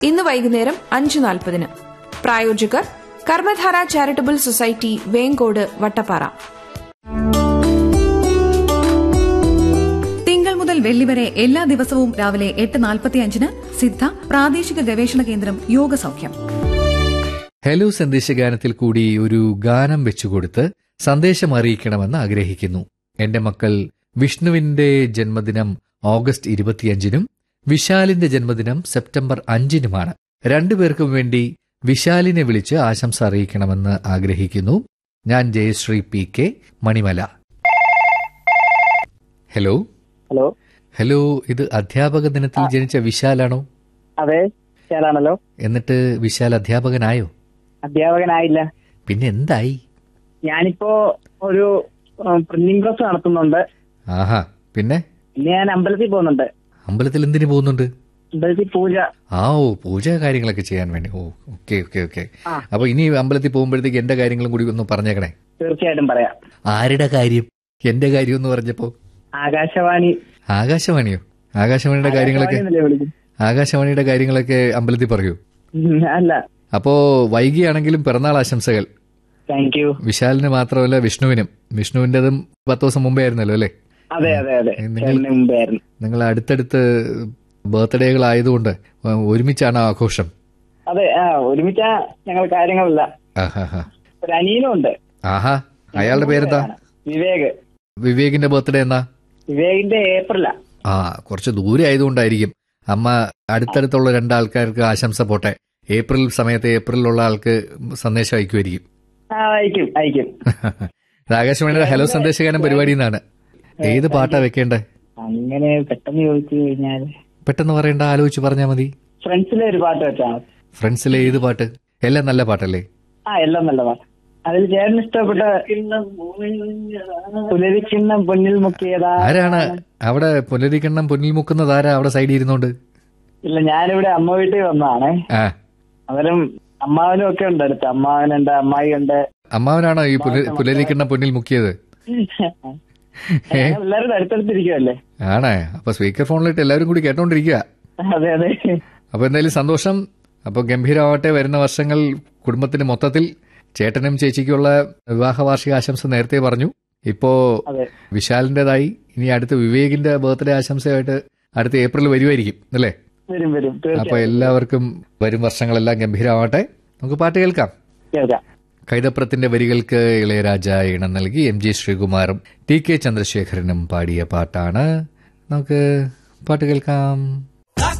ഇന്ന് വൈകുന്നേരം അഞ്ച് നാൽപ്പതിന് പ്രായോജകർ കർമ്മധാര ചാരിറ്റബിൾ സൊസൈറ്റി വേങ്കോട് വട്ടപ്പാറ തിങ്കൾ മുതൽ വെള്ളി വരെ എല്ലാ ദിവസവും രാവിലെ എട്ട് നാൽപ്പത്തിയഞ്ചിന് സിദ്ധ പ്രാദേശിക ഗവേഷണ കേന്ദ്രം യോഗസൗഖ്യം ഹലോ സന്ദേശഗാനത്തിൽ കൂടി ഒരു ഗാനം വെച്ചുകൊടുത്ത് സന്ദേശം അറിയിക്കണമെന്ന് ആഗ്രഹിക്കുന്നു എന്റെ മക്കൾ വിഷ്ണുവിന്റെ ജന്മദിനം ഓഗസ്റ്റ് ഇരുപത്തിയഞ്ചിനും വിശാലിന്റെ ജന്മദിനം സെപ്റ്റംബർ അഞ്ചിനുമാണ് രണ്ടുപേർക്കും വേണ്ടി വിശാലിനെ വിളിച്ച് ആശംസ അറിയിക്കണമെന്ന് ആഗ്രഹിക്കുന്നു ഞാൻ Jayashree P K Manimala hello hello hello ഇത് അധ്യാപക ദിനത്തിൽ ജനിച്ച വിശാലാണോ അതെ ചേരാണല്ലോ എന്നിട്ട് വിശാൽ അധ്യാപകനായോ അധ്യാപകനായില്ല പിന്നെ എന്തായി ഞാനിപ്പോ ഒരു പ്രിന്റിംഗ് പ്രസ് നടത്തുന്നുണ്ട് ആഹാ പിന്നെ പിന്നെ ഞാൻ അമ്പലത്തിൽ പോകുന്നുണ്ട് അമ്പലത്തിൽ എന്തിനു പോകുന്നുണ്ട് അമ്പലത്തിൽ പൂജ ആ ഓ പൂജ കാര്യങ്ങളൊക്കെ ചെയ്യാൻ വേണ്ടി ഓ ഓക്കെ ഓക്കെ ഓക്കെ ആ. അപ്പൊ ഇനി അമ്പലത്തിൽ പോകുമ്പോഴത്തേക്ക് എന്റെ കാര്യങ്ങളും കൂടി ഒന്ന് പറഞ്ഞേക്കണേ തീർച്ചയായിട്ടും പറയാം ആരുടെ കാര്യം എന്റെ കാര്യം എന്ന് പറഞ്ഞപ്പോ ആകാശവാണി ആകാശവാണിയോ ആകാശവാണിയുടെ കാര്യങ്ങളൊക്കെ ആകാശവാണിന്നല്ലേ വിളിക്കും? ആകാശവാണിയുടെ കാര്യങ്ങളൊക്കെ അമ്പലത്തിൽ പറയൂ ഉം, അല്ല അപ്പോ വൈകിയാണെങ്കിലും പിറന്നാൾ ആശംസകൾ താങ്ക് യു വിശാലിന് മാത്രമല്ല വിഷ്ണുവിനും വിഷ്ണുവിന്റേതും പത്ത് ദിവസം മുമ്പേ ആയിരുന്നല്ലോ അല്ലേ അതെ അതെ അതെ നിങ്ങൾ- ചേട്ടന് മുമ്പായിരുന്നു നിങ്ങൾ അടുത്തടുത്ത് ബർത്ത്ഡേകളായതുകൊണ്ട് ഒരുമിച്ചാണ് ആഘോഷം അതെ ആ ഒരുമിച്ച ഞങ്ങൾ കാര്യങ്ങളില്ല ആഹാ ഒരു അനിയനും ഉണ്ട് ആഹാ അയാളുടെ പേരെന്താ വിവേക് വിവേകിന്റെ ബർത്ത്ഡേ എന്നാ വിവേകിന്റെ ഏപ്രിലാ ആ കുറച്ച് ദൂരെ ആയതുകൊണ്ടായിരിക്കും അമ്മ അടുത്തടുത്തുള്ള രണ്ടാൾക്കാർക്ക് ആശംസ പോട്ടെ ഏപ്രിൽ സമയത്ത് ഏപ്രിലുള്ള ആൾക്ക് സന്ദേശം അയക്കുമായിരിക്കും ആ അയക്കും അയക്കും ഇത് ആകാശവാണിയുടെ ഹലോ സന്ദേശഗാനം പരിപാടി എന്നാണ് ഏത് പാട്ടാ വെക്കേണ്ടേ അങ്ങനെ പെട്ടെന്ന് ചോദിച്ചു കഴിഞ്ഞാൽ പെട്ടെന്ന് പറയണ്ട ആലോചിച്ച് പറഞ്ഞാൽ മതി ഫ്രണ്ട്സിലെ ഒരു പാട്ട് വെച്ചാൽ മതി ഫ്രണ്ട്സിലെ ഏത് പാട്ട് എല്ലാം നല്ല പാട്ടല്ലേ ആ എല്ലാം നല്ല പാട്ട് അതിൽ ചേട്ടന് ഇഷ്ടപ്പെട്ട പുലരിക്കിണ്ണം പൊന്നിൽ മുക്കിയതാ ആരാണ് അവിടെ പുനരിക്കണ്ണം പൊന്നിൽ മുക്കുന്നത് ആരാ അവിടെ സൈഡിൽ ഇരുന്നോണ്ട് ഇല്ല ഞാനിവിടെ അമ്മ വീട്ടിൽ വന്നതാണേ ആ അവരും അമ്മാവനും ഒക്കെ ഉണ്ട് അടുത്ത് അമ്മാവനുണ്ട് അമ്മായി ഉണ്ട് അമ്മാവനാണോ ഈ പുല- പുലരിക്കണ്ണം പൊന്നിൽ മുക്കിയത് ഏ എല്ലാവരും അടുത്തടുത്തിരിക്കുമല്ലേ ആണേ അപ്പൊ സ്പീക്കർ ഫോണിലിട്ട് എല്ലാവരും കൂടി കേട്ടോണ്ടിരിക്കുക അതെ അതെ അപ്പൊ എന്തായാലും സന്തോഷം അപ്പൊ ഗംഭീരമാവട്ടെ വരുന്ന വർഷങ്ങൾ കുടുംബത്തിന് മൊത്തത്തിൽ ചേട്ടനും ചേച്ചിക്കുള്ള വിവാഹ വാർഷിക ആശംസ നേരത്തെ പറഞ്ഞു ഇപ്പോ അതെ വിശാലിന്റേതായി ഇനി അടുത്ത വിവേകിന്റെ ബർത്ത്ഡേ ആശംസയായിട്ട് അടുത്ത ഏപ്രിൽ വരുമായിരിക്കും അല്ലേ വരും വരും അപ്പൊ തീർച്ചയായും എല്ലാവർക്കും വരും വർഷങ്ങളെല്ലാം ഗംഭീരമാവട്ടെ നമുക്ക് പാട്ട് കേൾക്കാം കേൾക്കാം കൈതപ്രത്തിന്റെ വരികൾക്ക് ഇളയരാജ ഇണം നൽകി എം ജി ശ്രീകുമാറും ടി കെ ചന്ദ്രശേഖരനും പാടിയ പാട്ടാണ് നമുക്ക് പാട്ട് കേൾക്കാം